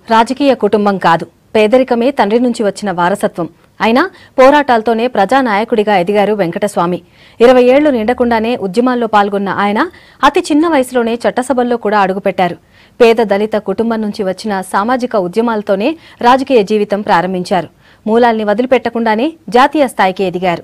రాజకీయ కుటుంబం కాదు పేదరికమే తండ్రి నుంచి వచ్చిన వారసత్వం అయినా పోరాటాలతోనే ప్రజానాయకుడిగా ఎదిగారు వెంకటస్వామి ఇరవై ఏళ్లు నిండకుండానే ఉద్యమాల్లో పాల్గొన్న ఆయన అతి చిన్న వయసులోనే చట్టసభల్లో కూడా అడుగుపెట్టారు పేద దళిత కుటుంబం నుంచి వచ్చిన సామాజిక ఉద్యమాలతోనే రాజకీయ జీవితం ప్రారంభించారు మూలాల్ని వదిలిపెట్టకుండానే జాతీయ స్థాయికి ఎదిగారు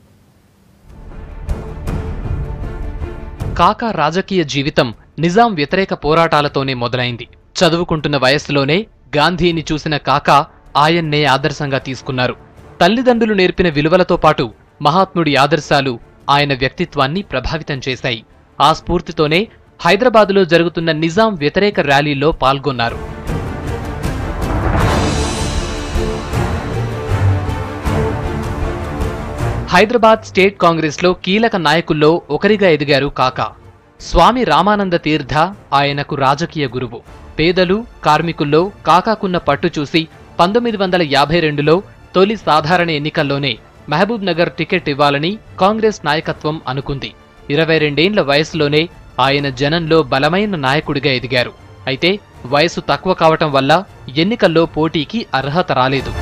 కాకా రాజకీయ జీవితం నిజాం వ్యతిరేక పోరాటాలతోనే మొదలైంది చదువుకుంటున్న వయస్సులోనే గాంధీని చూసిన కాకా ఆయన్నే ఆదర్శంగా తీసుకున్నారు తల్లిదండ్రులు నేర్పిన విలువలతో పాటు మహాత్ముడి ఆదర్శాలు ఆయన వ్యక్తిత్వాన్ని ప్రభావితం చేశాయి ఆ స్ఫూర్తితోనే హైదరాబాదులో జరుగుతున్న నిజాం వ్యతిరేక ర్యాలీలో పాల్గొన్నారు హైదరాబాద్ స్టేట్ కాంగ్రెస్లో కీలక నాయకుల్లో ఒకరిగా ఎదిగారు కాకా స్వామి రామానంద తీర్థ ఆయనకు రాజకీయ గురువు పేదలు కార్మికుల్లో కాకాకున్న పట్టు చూసి పంతొమ్మిది వందల యాభై రెండులో తొలి సాధారణ ఎన్నికల్లోనే మహబూబ్ నగర్ టికెట్ ఇవ్వాలని కాంగ్రెస్ నాయకత్వం అనుకుంది ఇరవై రెండేండ్ల వయసులోనే ఆయన జనంలో బలమైన నాయకుడిగా ఎదిగారు అయితే వయసు తక్కువ కావటం వల్ల ఎన్నికల్లో పోటీకి అర్హత రాలేదు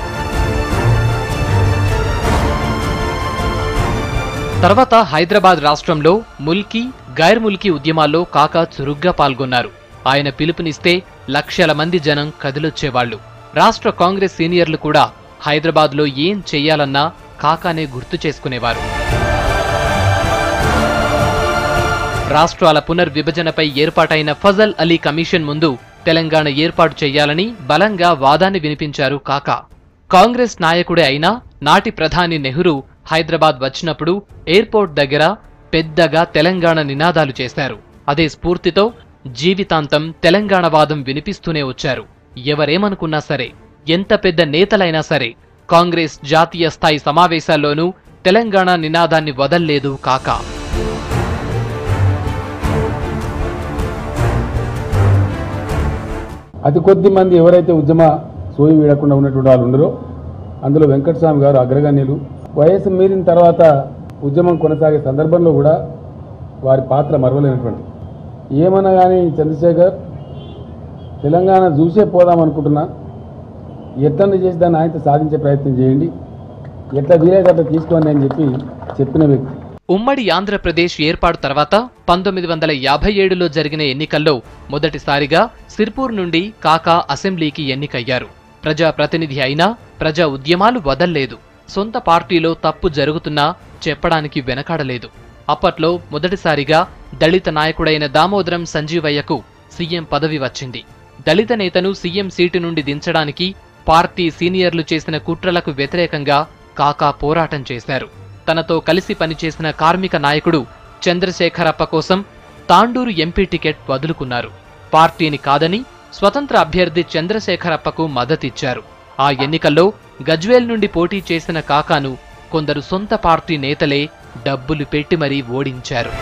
తర్వాత హైదరాబాద్ రాష్ట్రంలో ముల్కీ గైర్ ముల్కీ ఉద్యమాల్లో కాకా చురుగ్గా పాల్గొన్నారు ఆయన పిలుపునిస్తే లక్షల మంది జనం కదిలొచ్చేవాళ్లు రాష్ట్ర కాంగ్రెస్ సీనియర్లు కూడా హైదరాబాద్లో ఏం చెయ్యాలన్నా కాకానే గుర్తు చేసుకునేవారు రాష్ట్రాల పునర్విభజనపై ఏర్పాటైన ఫజల్ అలీ కమిషన్ ముందు తెలంగాణ ఏర్పాటు చేయాలని బలంగా వాదాన్ని వినిపించారు కాకా కాంగ్రెస్ నాయకుడే అయినా నాటి ప్రధాని నెహ్రూ హైదరాబాద్ వచ్చినప్పుడు ఎయిర్పోర్ట్ దగ్గర పెద్దగా తెలంగాణ నినాదాలు చేశారు అదే స్ఫూర్తితో జీవితాంతం తెలంగాణ వాదం వినిపిస్తూనే వచ్చారు ఎవరేమనుకున్నా సరే ఎంత పెద్ద నేతలైనా సరే కాంగ్రెస్ జాతీయ స్థాయి సమావేశాల్లోనూ తెలంగాణ నినాదాన్ని వదల్లేదు కాకా అతి కొద్ది మంది ఎవరైతే ఉద్యమ సోయి వీడకుండా ఉన్నటువంటి వాళ్ళు ఉండరో అందులో వెంకటస్వామి గారు అగ్రగణ్యులు వయసు మీరిన తర్వాత ఉద్యమం కొనసాగే సందర్భంలో కూడా వారి పాత్ర మరవలేనటువంటి ఏమన్నా కానీ చంద్రశేఖర్ తెలంగాణ చూసే పోదాం అనుకుంటున్నా ఎట్లన్నా చేసి దాన్ని ఆయనతో సాధించే ప్రయత్నం చేయండి ఎట్లా వీలైతే అట్లా తీసుకోండి అని చెప్పి చెప్పిన వ్యక్తి ఉమ్మడి ఆంధ్రప్రదేశ్ ఏర్పాటు తర్వాత పంతొమ్మిది వందల యాభై ఏడులో జరిగిన ఎన్నికల్లో మొదటిసారిగా సిర్పూర్ నుండి కాకా అసెంబ్లీకి ఎన్నికయ్యారు ప్రజాప్రతినిధి అయినా ప్రజా ఉద్యమాలు వదల్లేదు సొంత పార్టీలో తప్పు జరుగుతున్నా చెప్పడానికి వెనకాడలేదు అప్పట్లో మొదటిసారిగా దళిత నాయకుడైన దామోదరం సంజీవయ్యకు సీఎం పదవి వచ్చింది దళిత నేతను సీఎం సీటు నుండి దించడానికి పార్టీ సీనియర్లు చేసిన కుట్రలకు వ్యతిరేకంగా కాకా పోరాటం చేశారు తనతో కలిసి పనిచేసిన కార్మిక నాయకుడు చంద్రశేఖరప్ప కోసం తాండూరు ఎంపీ టికెట్ వదులుకున్నారు పార్టీని కాదని స్వతంత్ర అభ్యర్థి చంద్రశేఖరప్పకు మద్దతిచ్చారు ఆ ఎన్నికల్లో గజ్వేల్ నుండి పోటీ చేసిన కాకాను కొందరు సొంత పార్టీ నేతలే డబ్బులు పెట్టి మరీ ఓడించారు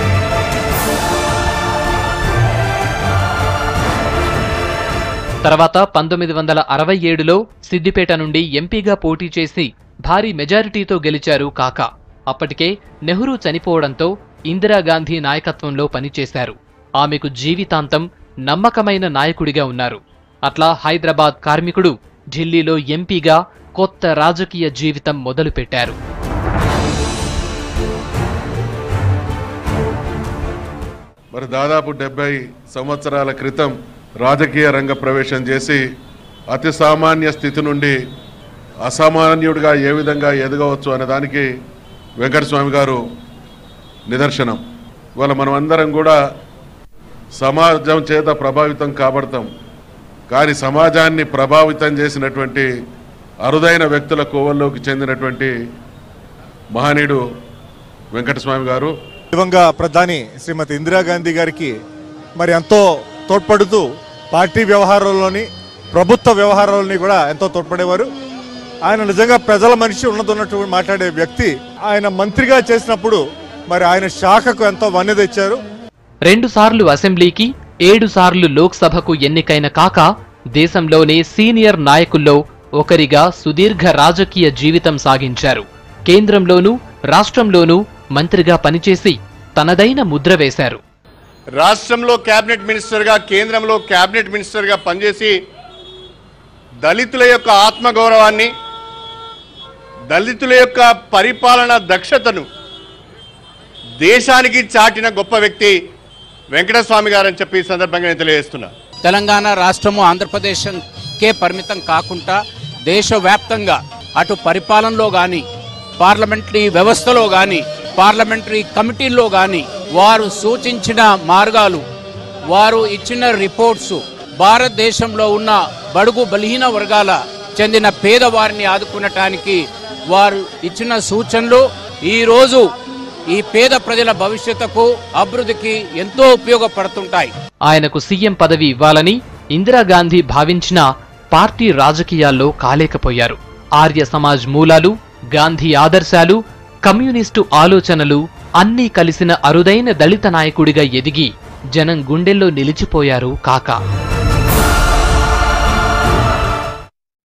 తర్వాత పంతొమ్మిది వందల అరవై ఏడులో సిద్దిపేట నుండి ఎంపీగా పోటీ చేసి భారీ మెజారిటీతో గెలిచారు కాకా అప్పటికే నెహ్రూ చనిపోవడంతో ఇందిరాగాంధీ నాయకత్వంలో పనిచేశారు ఆమెకు జీవితాంతం నమ్మకమైన నాయకుడిగా ఉన్నారు అట్లా హైదరాబాద్ కార్మికుడు ఢిల్లీలో ఎంపీగా కొత్త రాజకీయ జీవితం మొదలుపెట్టారు మరి దాదాపు డెబ్బై సంవత్సరాల క్రితం రాజకీయ రంగ ప్రవేశం చేసి అతి సామాన్య స్థితి నుండి అసామాన్యుడిగా ఏ విధంగా ఎదగవచ్చు అనే దానికి వెంకటస్వామి గారు నిదర్శనం ఇవాళ మనం అందరం కూడా సమాజం చేత ప్రభావితం కాబడతాం కానీ సమాజాన్ని ప్రభావితం చేసినటువంటి అరుదైన వ్యక్తుల కోవల్లోకి చెందినటువంటి మహనీయుడు వెంకటస్వామి గారు దివంగ ప్రధాని శ్రీమతి ఇందిరాగాంధీ గారికి మరి ఎంతో తోడ్పడుతూ పార్టీ వ్యవహారాల్లోని ప్రభుత్వ వ్యవహారాలని కూడా ఎంతో తోడ్పడేవారు ఆయన నిజంగా ప్రజల మనిషి ఉన్నతున్నట్టు మాట్లాడే వ్యక్తి ఆయన మంత్రిగా చేసినప్పుడు మరి ఆయన శాఖకు ఎంతో వన్నె తెచ్చారు రెండుసార్లు అసెంబ్లీకి ఏడు సార్లు లోక్సభకు ఎన్నికైన కాక దేశంలోనే సీనియర్ నాయకుల్లో ఒకరిగా సుదీర్ఘ రాజకీయ జీవితం సాగించారు కేంద్రంలోనూ రాష్ట్రంలోనూ మంత్రిగా పనిచేసి తనదైన ముద్ర వేశారు రాష్ట్రంలో కేబినెట్ మినిస్టర్గా కేంద్రంలో కేబినెట్ మినిస్టర్గా పనిచేసి దళితుల యొక్క ఆత్మగౌరవాన్ని దళితుల యొక్క పరిపాలన దక్షతను దేశానికి చాటిన గొప్ప వ్యక్తి వెంకటస్వామి గారని చెప్పి ఈ సందర్భంగా నేను తెలియజేస్తున్నా తెలంగాణ రాష్ట్రము ఆంధ్రప్రదేశ్కే పరిమితం కాకుండా దేశవ్యాప్తంగా అటు పరిపాలనలో కానీ పార్లమెంటరీ వ్యవస్థలో కానీ పార్లమెంటరీ కమిటీల్లో కానీ వారు సూచించిన మార్గాలు వారు ఇచ్చిన రిపోర్ట్స్ భారతదేశంలో ఉన్న బడుగు బలహీన వర్గాల చెందిన పేదవారిని ఆదుకునటానికి వారు ఇచ్చిన సూచనలు ఈరోజు ఈ పేద ప్రజల భవిష్యత్తుకు అభివృద్ధికి ఎంతో ఉపయోగపడుతుంటాయి ఆయనకు సీఎం పదవి ఇవ్వాలని ఇందిరాగాంధీ భావించినా పార్టీ రాజకీయాల్లో కాలేకపోయారు ఆర్య సమాజ్ మూలాలు గాంధీ ఆదర్శాలు కమ్యూనిస్టు ఆలోచనలు అన్నీ కలిసిన అరుదైన దళిత నాయకుడిగా ఎదిగి జనం గుండెల్లో నిలిచిపోయారు కాకా